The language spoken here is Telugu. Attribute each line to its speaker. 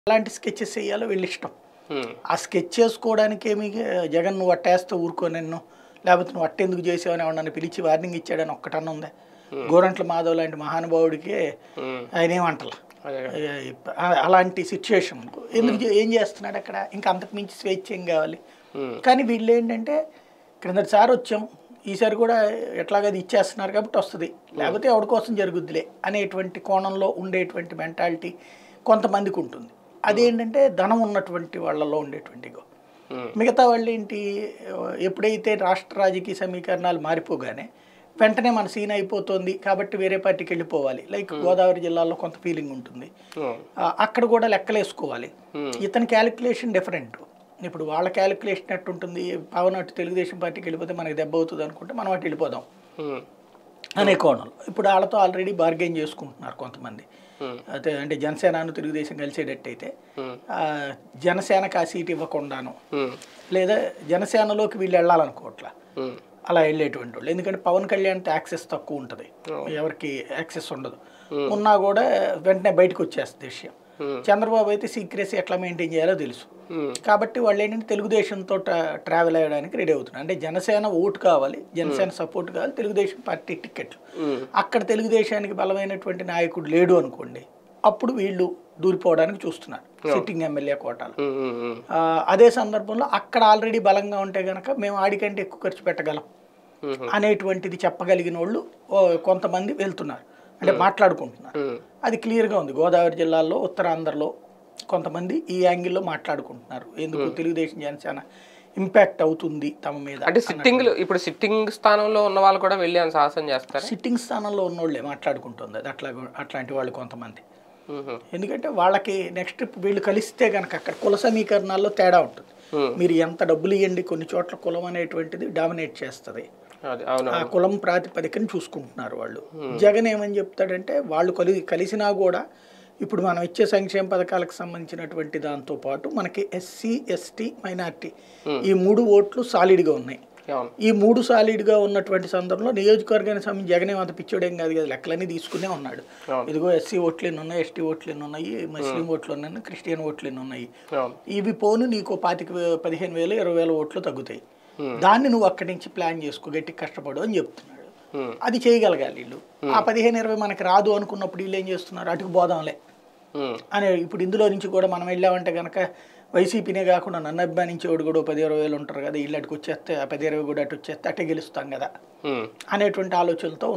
Speaker 1: ఎలాంటి స్కెచెస్ వేయాలో వీళ్ళ ఇష్టం
Speaker 2: ఉమ్,
Speaker 1: ఆ స్కెచ్ చేసుకోవడానికి ఏమి జగన్ నువ్వు అట్టేస్తే ఊరుకో నిన్ను లేకపోతే నువ్వు అట్టెందుకు చేసావని ఎవరన్నా పిలిచి వార్నింగ్ ఇచ్చాడని ఒక్కటన్నా ఉందా గోరంట్ల మాధవ్ లాంటి మహానుభావుడికి
Speaker 2: ఉమ్,
Speaker 1: ఆయన ఏమంటలా
Speaker 2: అదే కదా.
Speaker 1: ఆ- అలాంటి సిచ్యుయేషన్ ఎందుకు చే- ఏం చేస్తున్నాడు అక్కడ ఇంకా అంతకు మించి స్వేచ్ఛ ఏం కావాలి
Speaker 2: ఉమ్,
Speaker 1: కానీ వీళ్ళు ఏంటంటే క్రిందటిసారి వచ్చాం ఈసారి కూడా ఎట్లాగది ఇచ్చేస్తున్నారు కాబట్టి వస్తుంది లేకపోతే ఎవరి కోసం జరుగుద్దిలే అనేటువంటి కోణంలో ఉండేటువంటి మెంటాలిటీ కొంతమందికి ఉంటుంది అదేంటంటే ధనం ఉన్నటువంటి వాళ్ళలో ఉండేటువంటి గో
Speaker 2: ఉమ్,
Speaker 1: మిగతా వాళ్ళు ఏంటి ఎప్పుడైతే రాష్ట్ర రాజకీయ సమీకరణాలు మారిపోగానే వెంటనే మన సీన్ అయిపోతుంది కాబట్టి వేరే పార్టీకి వెళ్ళిపోవాలి లైక్ గోదావరి జిల్లాలో కొంత ఫీలింగ్ ఉంటుంది
Speaker 2: ఉమ్,
Speaker 1: ఆ, అక్కడ కూడా లెక్కలేసుకోవాలి
Speaker 2: Hmm.
Speaker 1: ఇతని క్యాలిక్యులేషన్ డిఫరెంట్ ఇప్పుడు వాళ్ళ క్యాలిక్యులేషన్ ఎట్టుంటుంది పవన్ అటు తెలుగుదేశం పార్టీకి వెళ్ళిపోతే మనకి దెబ్బ అవుతుంది అనుకుంటే మనం అటు వెళ్ళిపోదాం
Speaker 2: ఉమ్,
Speaker 1: అనే కోణంలో ఇప్పుడు వాళ్ళతో ఆల్రెడీ బార్గెన్ చేసుకుంటున్నారు కొంతమంది
Speaker 2: ఉమ్,
Speaker 1: అయితే అంటే జనసేనను తెలుగుదేశం కలిసేటట్టయితే
Speaker 2: ఉమ్,
Speaker 1: ఆ, జనసేనకు ఆ సీట్ ఇవ్వకుండాను
Speaker 2: ఉమ్,
Speaker 1: లేదా జనసేనలోకి వీళ్ళు వెళ్ళాలనుకోవట్లా
Speaker 2: ఉమ్,
Speaker 1: అలా వెళ్ళేటువంటి వాళ్ళు ఎందుకంటే పవన్ కళ్యాణ్తో యాక్సెస్ తక్కువ ఉంటుంది ఎవరికి యాక్సెస్ ఉండదు ఉన్నా కూడా వెంటనే బయటకు వచ్చేస్తుంది విషయం
Speaker 2: ఉమ్,
Speaker 1: చంద్రబాబు అయితే సీక్రెసీ ఎట్లా మెయింటైన్ చేయాలో తెలుసు
Speaker 2: ఉమ్,
Speaker 1: కాబట్టి వాళ్ళు ఏంటంటే తెలుగుదేశంతో ట్రా- ట్రావెల్ అయ్యడానికి రెడీ అవుతున్నారు అంటే జనసేన ఓటు కావాలి జనసేన సపోర్ట్ కావాలి తెలుగుదేశం పార్టీ టికెట్లు
Speaker 2: ఉమ్,
Speaker 1: అక్కడ తెలుగుదేశానికి బలమైనటువంటి నాయకుడు లేడు అనుకోండి అప్పుడు వీళ్ళు దూరిపోవడానికి చూస్తున్నారు సిట్టింగ్ ఎమ్మెల్యే కోటాలు
Speaker 2: ఉమ్, ఉమ్, ఉమ్,
Speaker 1: ఆ, అదే సందర్భంలో అక్కడ ఆల్రెడీ బలంగా ఉంటే కనుక మేము ఆడికంటే ఎక్కువ ఖర్చు పెట్టగలం
Speaker 2: ఉమ్,
Speaker 1: అనేటువంటిది చెప్పగలిగిన వాళ్ళు ఓ, కొంతమంది వెళ్తున్నారు అంటే మాట్లాడుకుంటున్నారు
Speaker 2: ఉమ్,
Speaker 1: అది క్లియర్గా ఉంది గోదావరి జిల్లాలో ఉత్తరాంధ్రలో కొంతమంది ఈ యాంగిల్లో మాట్లాడుకుంటున్నారు ఎందుకు తెలుగుదేశం జనసేన ఇంపాక్ట్ అవుతుంది తమ మీద
Speaker 2: అంటే సిట్టింగ్ ఇప్పుడు సిట్టింగ్ స్థానంలో ఉన్న వాళ్ళు కూడా వెళ్ళి అని సాహసం చేస్తారు
Speaker 1: సిట్టింగ్ స్థానంలో ఉన్నోళ్ళే మాట్లాడుకుంటుంది అది అట్లా అట్లాంటి వాళ్ళు కొంతమంది
Speaker 2: ఉమ్,
Speaker 1: ఎందుకంటే వాళ్ళకి నెక్స్ట్ వీళ్ళు కలిస్తే కనుక అక్కడ కుల సమీకరణాల్లో తేడా ఉంటుంది
Speaker 2: ఉమ్,
Speaker 1: మీరు ఎంత డబ్బులు ఇవ్వండి కొన్ని చోట్ల కులం అనేటువంటిది డామినేట్ చేస్తుంది
Speaker 2: అది అవును
Speaker 1: ఆ కులం ప్రాతిపదికన చూసుకుంటున్నారు వాళ్ళు జగన్ ఏమని చెప్తాడంటే వాళ్ళు కలి కలిసినా కూడా ఇప్పుడు మనం ఇచ్చే సంక్షేమ పథకాలకు సంబంధించినటువంటి దాంతో పాటు మనకి ఎస్సీ ఎస్టీ మైనార్టీ ఈ మూడు ఓట్లు సాలిడ్గా ఉన్నాయి
Speaker 2: అవును
Speaker 1: ఈ మూడు సాలిడ్గా ఉన్నటువంటి సందర్భంలో నియోజకవర్గానికి సంబంధించి జగన్ ఏమంత పిచ్చోడేం కాదు కదా లెక్కలన్నీ తీసుకునే ఉన్నాడు
Speaker 2: అవును.
Speaker 1: ఇదిగో ఎస్సీ ఓట్లు ఎన్ని ఉన్నాయి ఎస్టీ ఓట్లు ఎన్ని ఉన్నాయి ముస్లిం ఓట్లు ఎన్ని ఉన్నాయి క్రిస్టియన్ ఓట్లు ఎన్ని ఉన్నాయి
Speaker 2: అవును
Speaker 1: ఇవి పోను నీకు పాతిక వే- పదిహేను వేలు ఇరవై వేల ఓట్లు తగ్గుతాయి
Speaker 2: Hmm.
Speaker 1: దాన్ని నువ్వు అక్కడి నుంచి ప్లాన్ చేసుకో గట్టి కష్టపడు అని చెప్తున్నాడు
Speaker 2: ఉమ్,
Speaker 1: అది చేయగలగాలి వీళ్ళు ఆ పదిహేను ఇరవై మనకి రాదు అనుకున్నప్పుడు వీళ్ళు ఏం చేస్తున్నారు అటుకు పోదాంలే
Speaker 2: ఉమ్,
Speaker 1: అని ఇప్పుడు ఇందులో నుంచి కూడా మనం వెళ్ళామంటే కనుక వైసీపీనే కాకుండా నన్ను అభిమానించేవాడు కూడా ఓ పది ఇరవై వేలు ఉంటారు కదా వీళ్ళు అటుకు వచ్చేస్తే ఆ పది ఇరవై కూడా అటు వచ్చేస్తే అటే గెలుస్తాం కదా
Speaker 2: ఉమ్.
Speaker 1: అనేటువంటి ఆలోచనలతో